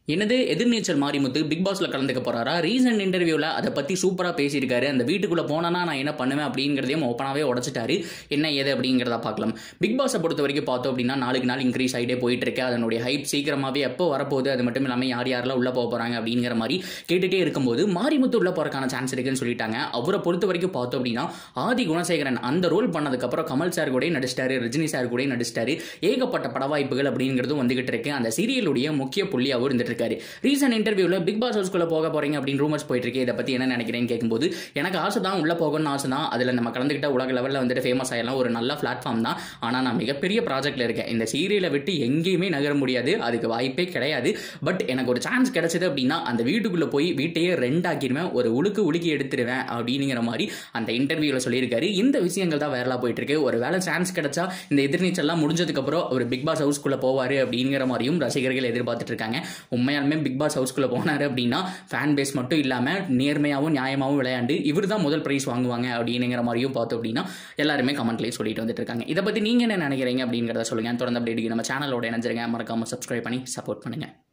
என்னது எதிர்நீச்சல் மாரிமுத்து பிக் பாஸ்ல கலந்துக்க போறாரா ரீசன்ட் இன்டர்வியூல அதை பத்தி சூப்பரா பேசியிருக்காரு அந்த வீட்டுக்குள்ள போனா நான் என்ன பண்ணுவேன் அப்படிங்கிறதையும் ஓப்பனாவே உடச்சிட்டாரு என்ன ஏது அப்படிங்கிறத பார்க்கலாம் பிக் பாஸை பொறுத்த வரைக்கும் பார்த்தோம் அப்படின்னா நாளுக்கு நாள் இன்க்ரீஸ் ஆகிட்டே போயிட்டு இருக்கு அதனுடைய ஹைப் சீக்கிரமாவே எப்போ வரப்போகுது அது மட்டும் இல்லாமல் யார் யாரெல்லாம் உள்ள போக போறாங்க அப்படிங்கிற மாதிரி கேட்டுட்டே இருக்கும்போது மாரிமுத்து உள்ள போறக்கான சான்ஸ் இருக்குன்னு சொல்லிட்டாங்க அவரை பொறுத்த வரைக்கும் பார்த்தோம் அப்படின்னா ஆதி குணசேகரன் அந்த ரோல் பண்ணதுக்கப்புறம் கமல் சார் கூட நடிச்சிட்டாரு ரஜினி சார் கூட நடிச்சிட்டாரு ஏகப்பட்ட பட வாய்ப்புகள் அப்படிங்கிறதும் வந்துகிட்டு இருக்கு அந்த சீரியலுடைய முக்கிய புள்ளியாகவும் இருந்துட்டு இருக்காரு ரீசன்ட் இன்டர்வியூல பிக் பாஸ் ஹவுஸ்குள்ள போக போறீங்க அப்படின்னு ரூமர்ஸ் போயிட்டு இருக்கு இதை பத்தி என்ன நினைக்கிறேன்னு கேட்கும்போது எனக்கு ஆசை தான் உள்ள போகணும்னு ஆசை தான் அதுல நம்ம கலந்துக்கிட்ட உலக லெவலில் வந்துட்டு ஃபேமஸ் ஆகலாம் ஒரு நல்ல பிளாட்ஃபார்ம் தான் ஆனா நான் மிகப்பெரிய ப்ராஜெக்ட்ல இருக்கேன் இந்த சீரியலை விட்டு எங்கேயுமே நகர முடியாது அதுக்கு வாய்ப்பே கிடையாது பட் எனக்கு ஒரு சான்ஸ் கிடைச்சது அப்படின்னா அந்த வீட்டுக்குள்ள போய் வீட்டையே ரெண்டாக்கிடுவேன் ஒரு உழுக்கு உலுக்கி எடுத்துருவேன் அப்படிங்கிற மாதிரி அந்த இன்டர்வியூல சொல்லியிருக்காரு இந்த விஷயங்கள் தான் வேறலா போயிட்டு இருக்கு ஒரு வேலை சான்ஸ் கிடைச்சா இந்த எதிர்நீச்சல்லாம் முடிஞ்சதுக்கு அப்புறம் ஒரு பிக் பாஸ் ஹவுஸ்க்குள்ள போவாரு அப்படிங்கிற மாதிரியும் ரசிகர்கள் எதிர்பார்த்துட்டு இருக்காங்க உண்மையாலுமே பிக் பாஸ் ஹவுஸ்க்குள்ள போனாரு அப்படின்னா ஃபேன் பேஸ் மட்டும் இல்லாம நேர்மையாகவும் நியாயமாகவும் விளையாண்டு இவர் தான் முதல் பிரைஸ் வாங்குவாங்க அப்படிங்கிற மாதிரியும் பார்த்தோம் அப்படின்னா எல்லாருமே கமெண்ட்லேயே சொல்லிட்டு வந்துட்டு இருக்காங்க இதை பத்தி நீங்க என்ன நினைக்கிறீங்க அப்படிங்கிறத சொல்லுங்க தொடர்ந்து அப்படி நம்ம சேனலோட இணைஞ்சிருங்க மறக்காம சப்ஸ்கிரைப் பண்ணி சப்போர்ட் பண்ணுங்க